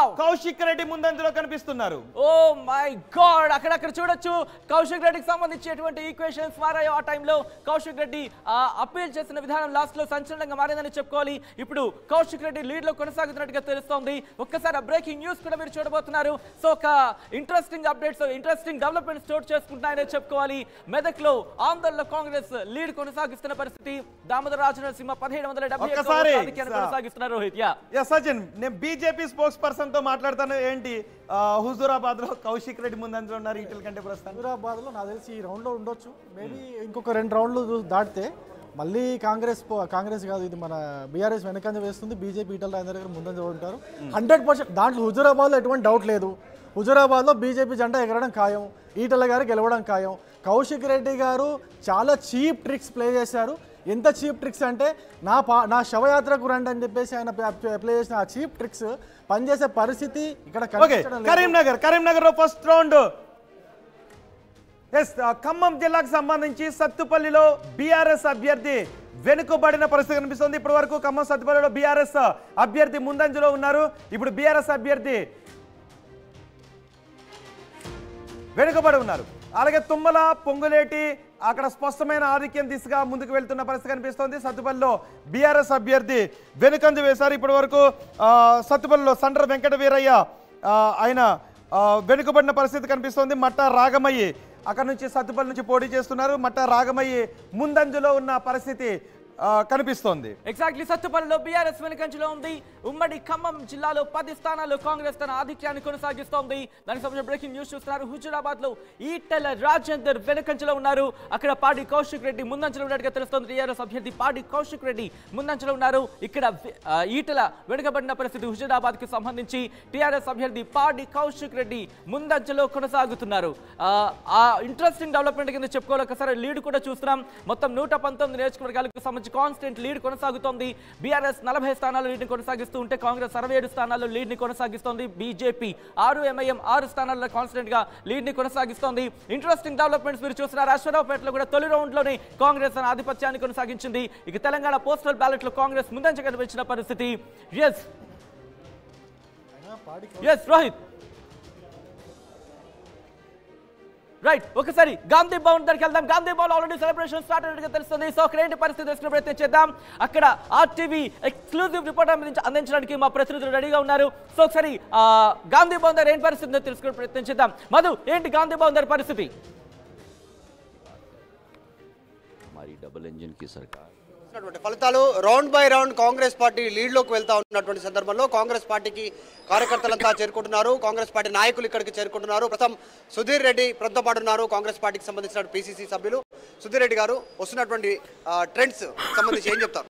Wow Kaushik Reddy ముందంజలో కనిపిస్తున్నారు oh my God అక్కడక్కడ చూడొచ్చు కౌశిక్ రెడ్డికి సంబంధించి ఎటువంటి ఈక్వేషన్స్ మారాయో ఆ టైంలో కౌశిక్ రెడ్డి అప్పీల్ చేసిన విధానం లాస్ట్ లో సంచలనంగా మారిందని చెప్పుకోవాలి ఇప్పుడు కౌశిక్ రెడ్డి లీడ్ లో కొనసాగుతున్నట్టుగా తెలుస్తోంది ఒక్కసారి బ్రేకింగ్ న్యూస్ కూడా మీరు చూడబోతున్నారు సో ఒక interesting updates interesting development store చేసుకుంటున్నాయని చెప్పుకోవాలి మెదక్ లో ఆంధ్రలో కాంగ్రెస్ లీడ్ కొనసాగిస్తున్న పరిస్థితి దామోదర రాజనరసింహ పదిహేడు వందల డెబ్బై ఒక్కసారి, ఆధిక్యాన్ని కొనసాగిస్తున్నారు రోహిత్ యా ఎస్ సచిన్ నేను బీజేపీ స్పోక్స్ పర్సన్ తో మాట్లాడతాను ఏంటి ఆ, హుజూరాబాద్ లో కౌశిక్ రెడ్డి ముందంజలో ఉన్నారు ఈటల కంటే ప్రస్తుతం హైదరాబాద్లో నాకు తెలిసి ఈ రౌండ్లో ఉండొచ్చు మేబీ ఇంకొక రెండు రౌండ్లు చూ- దాటితే మళ్ళీ కాంగ్రెస్ పో- కాంగ్రెస్ కాదు ఇది మన బీఆర్ఎస్ వెనకంజ వేస్తుంది బీజేపీ ఈటల రాజేందర్ దగ్గర ముందంజ ఉంటారు హండ్రెడ్ పర్సెంట్ దాంట్లో హుజూరాబాద్లో ఎటువంటి డౌట్ లేదు హుజూరాబాద్లో బీజేపీ జెండా ఎగరడం ఖాయం ఈటల గారు గెలవడం ఖాయం కౌశిక్ రెడ్డి గారు చాలా చీప్ ట్రిక్స్ ప్లే చేశారు ఎంత చీప్ ట్రిక్స్ అంటే నా పా నా శవయాత్రకు రండి అని చెప్పేసి ఆయన ప్లే చేసిన ఆ చీప్ ట్రిక్స్ పనిచేసే పరిస్థితి ఇక్కడ ఓకే కనిపించడం లేదు. కరీంనగర్ కరీంనగర్ లో ఫస్ట్ రౌండ్ ఎస్ ఖమ్మం జిల్లాకు సంబంధించి సత్తుపల్లిలో బీఆర్ఎస్ అభ్యర్థి వెనుకబడిన పరిస్థితి కనిపిస్తుంది ఇప్పటి వరకు ఖమ్మం సత్తుపల్లిలో బీఆర్ఎస్ అభ్యర్థి ముందంజలో ఉన్నారు ఇప్పుడు బీఆర్ఎస్ అభ్యర్థి వెనుకబడి ఉన్నారు అలాగే తుమ్మల పొంగులేటి అక్కడ స్పష్టమైన ఆధిక్యం దిశగా ముందుకు వెళ్తున్న పరిస్థితి కనిపిస్తోంది సత్తుపల్లిలో బీఆర్ఎస్ అభ్యర్థి వెనుకంజ వేశారు ఇప్పటి వరకు ఆ, సత్తుపల్లిలో సండ్ర వెంకట వీరయ్య ఆ, ఆయన ఆ, వెనుకబడిన పరిస్థితి కనిపిస్తోంది మట్ట రాగమయ్యి అక్కడ నుంచి సత్తుపల్లి నుంచి పోటీ చేస్తున్నారు మట్ట రాగమయ్యి ముందంజలో ఉన్న పరిస్థితి ఆ, కనిపిస్తోంది ఎగ్జాక్ట్లీ సత్తుపల్లిలో బీఆర్ఎస్ వెనుకంచులో ఉంది ఉమ్మడి ఖమ్మం జిల్లాలో పది స్థానాల్లో కాంగ్రెస్ తన ఆధిక్యాన్ని కొనసాగిస్తోంది దానికి సంబంధించిన బ్రేకింగ్ న్యూస్ చూస్తున్నారు హుజురాబాద్ లో ఈటెల రాజేందర్ వెనుకంచులో ఉన్నారు అక్కడ పాడి కౌశిక్ రెడ్డి ముందంచలో ఉన్నట్టుగా తెలుస్తోంది టీఆర్ఎస్ అభ్యర్థి పాడి కౌశిక్ రెడ్డి ముందంచలో ఉన్నారు ఇక్కడ వి- ఆ, ఈటెల వెనుకబడిన పరిస్థితి హుజురాబాద్ కి సంబంధించి టీఆర్ఎస్ అభ్యర్థి పాడి కౌశిక్ రెడ్డి ముందంచలో కొనసాగుతున్నారు ఆ, ఆ ఇంట్రెస్టింగ్ డెవలప్మెంట్ కింద చెప్పుకోవాలి ఒకసారి లీడ్ కూడా చూస్తున్నాం మొత్తం నూట పంతొమ్మిది నియోజకవర్గాలకు సంబంధించి కాన్స్టెంట్ లీడ్ కొనసాగుతోంది బీఆర్ఎస్ నలభై స్థానాల్లో లీడ్ని కొనసాగిస్తూ ఉంటే కాంగ్రెస్ అరవై ఏడు స్థానాల్లో లీడ్ని కొనసాగిస్తోంది బీజేపీ ఆరు ఎంఐఎం ఆరు స్థానాల్లో కాన్స్టెంట్ గా లీడ్ని కొనసాగిస్తోంది ఇంట్రెస్టింగ్ డెవలప్మెంట్స్ మీరు చూస్తున్నారు అశ్వరావుపేటలో కూడా తొలి రౌండ్లోనే కాంగ్రెస్ తన ఆధిపత్యాన్ని కొనసాగించింది ఇక తెలంగాణ పోస్టల్ బ్యాలెట్ లో కాంగ్రెస్ ముందంజ కనిపించిన పరిస్థితి ఎస్ ఎస్ రోహిత్ రైట్ ఒకసారి గాంధీ భవన్ దగ్గరికి వెళ్దాం Gandhi Bhavan already celebration start అయినట్టుగా తెలుస్తుంది సో అక్కడ ఏంటి పరిస్థితి తెలుసుకునే ప్రయత్నం చేద్దాం అక్కడ ఆర్టీవీ ఎక్స్క్లూజివ్ రిపోర్ట్ అందించ- అందించడానికి మా ప్రతినిధులు రెడీగా ఉన్నారు సో ఒకసారి ఆ, గాంధీ భవన్ దగ్గర ఏంటి పరిస్థితి ఉందో తెలుసుకునే ప్రయత్నం చేద్దాం మధు ఏంటి గాంధీ భవన్ దగ్గర పరిస్థితి हमारी डबल इंजन की सरकार ఉన్నటువంటి ఫలితాలు round by round Congress party లీడ్లోకి వెళ్తా ఉన్నటువంటి సందర్భంలో కాంగ్రెస్ పార్టీకి కార్యకర్తలంతా చేరుకుంటున్నారు కాంగ్రెస్ పార్టీ నాయకులు ఇక్కడికి చేరుకుంటున్నారు ప్రస్తుతం సుధీర్ రెడ్డి ప్రస్తుతం పాటు ఉన్నారు కాంగ్రెస్ పార్టీకి సంబంధించిన పిసిసి సభ్యులు సుధీర్ రెడ్డి గారు వస్తున్నటువంటి ట్రెండ్స్ సంబంధించి ఏం చెప్తారు